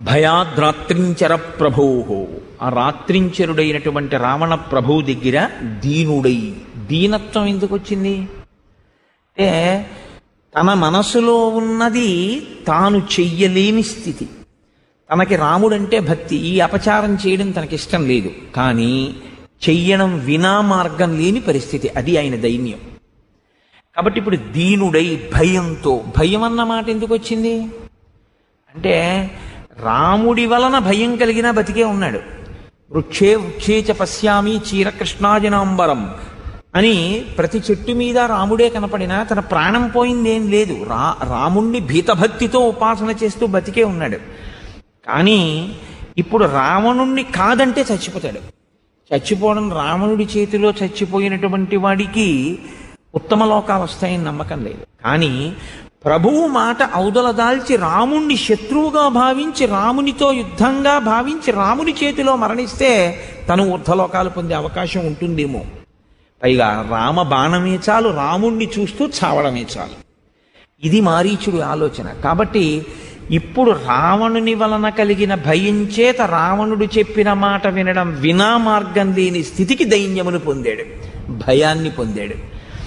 భయాద్రాత్రించర ప్రభో ఆ రాత్రించరుడైనటువంటి రావణ ప్రభు దగ్గర దీనుడై దీనత్వం ఎందుకు వచ్చింది అంటే తన మనసులో ఉన్నది తాను చెయ్యలేని స్థితి తనకి రాముడంటే భక్తి ఈ అపచారం చేయడం తనకి ఇష్టం లేదు కానీ చెయ్యడం వినా మార్గం లేని పరిస్థితి అది ఆయన దైన్యం కాబట్టి ఇప్పుడు దీనుడై భయంతో భయం అన్న మాట ఎందుకు వచ్చింది అంటే రాముడి వలన భయం కలిగిన బతికే ఉన్నాడు వృక్షే వృక్షే చ పశ్యామి చీరకృష్ణాజనాంబరం అని ప్రతి చెట్టు మీద రాముడే కనపడినా తన ప్రాణం పోయిందేం లేదు రా రాముణ్ణి భీతభక్తితో ఉపాసన చేస్తూ బతికే ఉన్నాడు కానీ ఇప్పుడు రావణుణ్ణి కాదంటే చచ్చిపోతాడు చచ్చిపోవడం రావణుడి చేతిలో చచ్చిపోయినటువంటి వాడికి ఉత్తమ లోకాలు వస్తాయని నమ్మకం లేదు కానీ ప్రభువు మాట ఔదల దాల్చి రాముణ్ణి శత్రువుగా భావించి రామునితో యుద్ధంగా భావించి రాముని చేతిలో మరణిస్తే తను ఊర్ధలోకాలు పొందే అవకాశం ఉంటుందేమో పైగా రామ బాణమే చాలు రాముణ్ణి చూస్తూ చావడమే చాలు ఇది మారీచుడు ఆలోచన కాబట్టి ఇప్పుడు రావణుని వలన కలిగిన భయం చేత రావణుడు చెప్పిన మాట వినడం వినా మార్గం లేని స్థితికి దైన్యమును పొందాడు భయాన్ని పొందాడు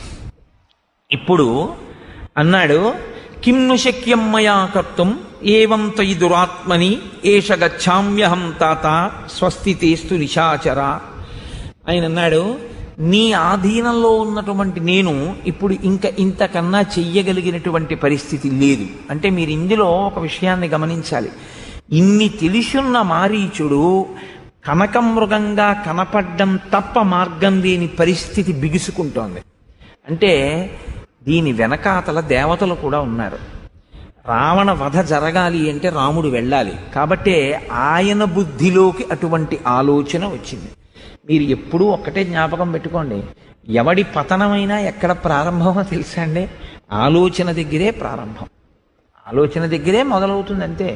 ఇప్పుడు అన్నాడు కిమ్ను శక్యం మయా కర్తుం ఏవం తయి దురాత్మని ఏష గచ్చామ్యహం తాత స్వస్తి తేస్తు నిశాచర ఆయన అన్నాడు నీ ఆధీనంలో ఉన్నటువంటి నేను ఇప్పుడు ఇంకా ఇంతకన్నా చెయ్యగలిగినటువంటి పరిస్థితి లేదు అంటే మీరు ఇందులో ఒక విషయాన్ని గమనించాలి ఇన్ని తెలిసున్న మారీచుడు కనకమృగంగా కనపడ్డం తప్ప మార్గం లేని పరిస్థితి బిగుసుకుంటోంది అంటే దీని వెనకాతల దేవతలు కూడా ఉన్నారు రావణ వధ జరగాలి అంటే రాముడు వెళ్ళాలి కాబట్టే ఆయన బుద్ధిలోకి అటువంటి ఆలోచన వచ్చింది మీరు ఎప్పుడూ ఒక్కటే జ్ఞాపకం పెట్టుకోండి ఎవడి పతనమైనా ఎక్కడ ప్రారంభమో తెలుసా అండి ఆలోచన దగ్గరే ప్రారంభం ఆలోచన దగ్గరే మొదలవుతుంది అంతే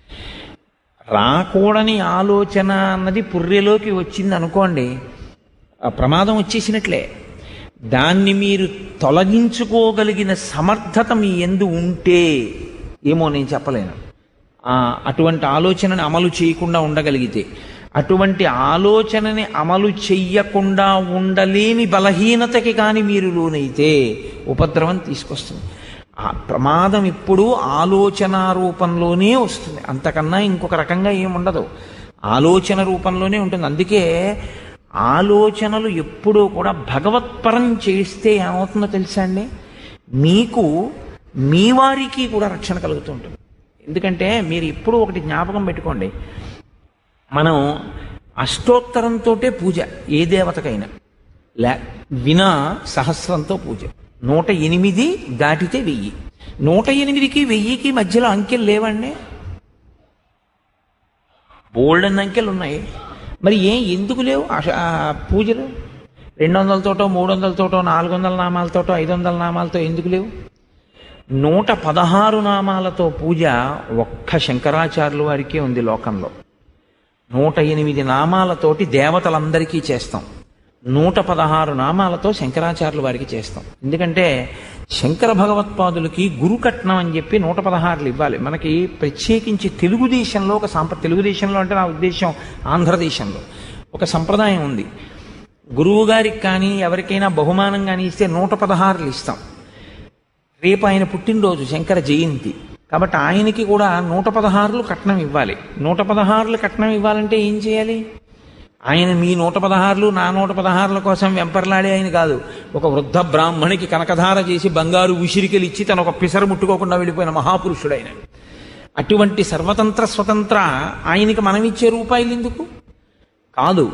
రాకూడని ఆలోచన అన్నది పుర్రెలోకి వచ్చింది అనుకోండి ఆ ప్రమాదం వచ్చేసినట్లే దాన్ని మీరు తొలగించుకోగలిగిన సమర్థత మీ ఎందు ఉంటే ఏమో నేను చెప్పలేను ఆ, అటువంటి ఆలోచనని అమలు చేయకుండా ఉండగలిగితే అటువంటి ఆలోచనని అమలు చెయ్యకుండా ఉండలేని బలహీనతకి కానీ మీరు లోనైతే ఉపద్రవం తీసుకొస్తుంది ఆ ప్రమాదం ఇప్పుడు ఆలోచన రూపంలోనే వస్తుంది అంతకన్నా ఇంకొక రకంగా ఏముండదు ఆలోచన రూపంలోనే ఉంటుంది అందుకే ఆలోచనలు ఎప్పుడూ కూడా భగవత్పరం చేస్తే ఏమవుతుందో తెలుసా అండి మీకు మీ వారికి కూడా రక్షణ కలుగుతూ ఉంటుంది ఎందుకంటే మీరు ఎప్పుడూ ఒకటి జ్ఞాపకం పెట్టుకోండి మనం అష్టోత్తరంతో పూజ ఏ దేవతకైనా లే వినా సహస్రంతో పూజ నూట ఎనిమిది దాటితే వెయ్యి నూట ఎనిమిదికి వెయ్యికి మధ్యలో అంకెలు లేవండి బోల్డ్ అన్న అంకెలు ఉన్నాయి మరి ఏం ఎందుకు లేవు ఆ- ఆ పూజలు రెండు వందలతోటో మూడు వందలతోటో నాలుగు వందల నామాలతోటో ఐదు వందల నామాలతో ఎందుకు లేవు నూట పదహారు నామాలతో పూజ ఒక్క శంకరాచార్యుల వారికే ఉంది లోకంలో నూట ఎనిమిది నామాలతోటి దేవతలందరికీ చేస్తాం నూట పదహారు నామాలతో శంకరాచార్యుల వారికి చేస్తాం ఎందుకంటే శంకర భగవత్పాదులకి గురుకట్నం అని చెప్పి నూట పదహారులు ఇవ్వాలి మనకి ప్రత్యేకించి తెలుగుదేశంలో ఒక సాంప్ర తెలుగుదేశంలో అంటే నా ఉద్దేశం ఆంధ్రదేశంలో ఒక సంప్రదాయం ఉంది గురువు గారికి కానీ ఎవరికైనా బహుమానం కానీ ఇస్తే నూట పదహారులు ఇస్తాం రేపు ఆయన పుట్టినరోజు శంకర జయంతి కాబట్టి ఆయనకి కూడా నూట పదహారులు కట్నం ఇవ్వాలి నూట పదహారులు కట్నం ఇవ్వాలంటే ఏం చేయాలి ఆయన మీ నూట పదహారులు నా నూట పదహారుల కోసం వెంపర్లాడే ఆయన కాదు ఒక వృద్ధ బ్రాహ్మణికి కనకధార చేసి బంగారు ఉసిరికలు ఇచ్చి తన ఒక పిసరు ముట్టుకోకుండా వెళ్ళిపోయిన మహాపురుషుడు ఆయన అటువంటి సర్వతంత్ర స్వతంత్ర ఆయనకి మనం ఇచ్చే రూపాయలు ఎందుకు కాదు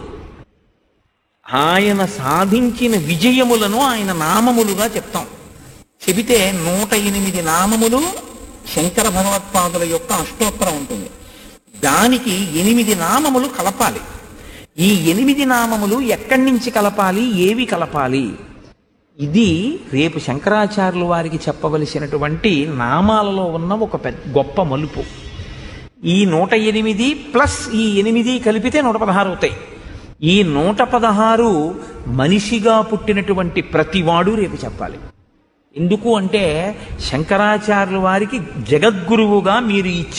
ఆయన సాధించిన విజయములను ఆయన నామములుగా చెప్తాం చెబితే నూట ఎనిమిది నామములు శంకర భగవత్పాదుల యొక్క అష్టోత్తరం ఉంటుంది దానికి ఎనిమిది నామములు కలపాలి ఈ ఎనిమిది నామములు ఎక్కడి నుంచి కలపాలి ఏవి కలపాలి ఇది రేపు శంకరాచార్యుల వారికి చెప్పవలసినటువంటి నామాలలో ఉన్న ఒక పెద్ద గొప్ప మలుపు ఈ నూట ఎనిమిది ప్లస్ ఈ ఎనిమిది కలిపితే నూట పదహారు అవుతాయి ఈ నూట పదహారు మనిషిగా పుట్టినటువంటి ప్రతివాడు రేపు చెప్పాలి ఎందుకు అంటే శంకరాచార్యుల వారికి జగద్గురువుగా మీరు ఇచ్చే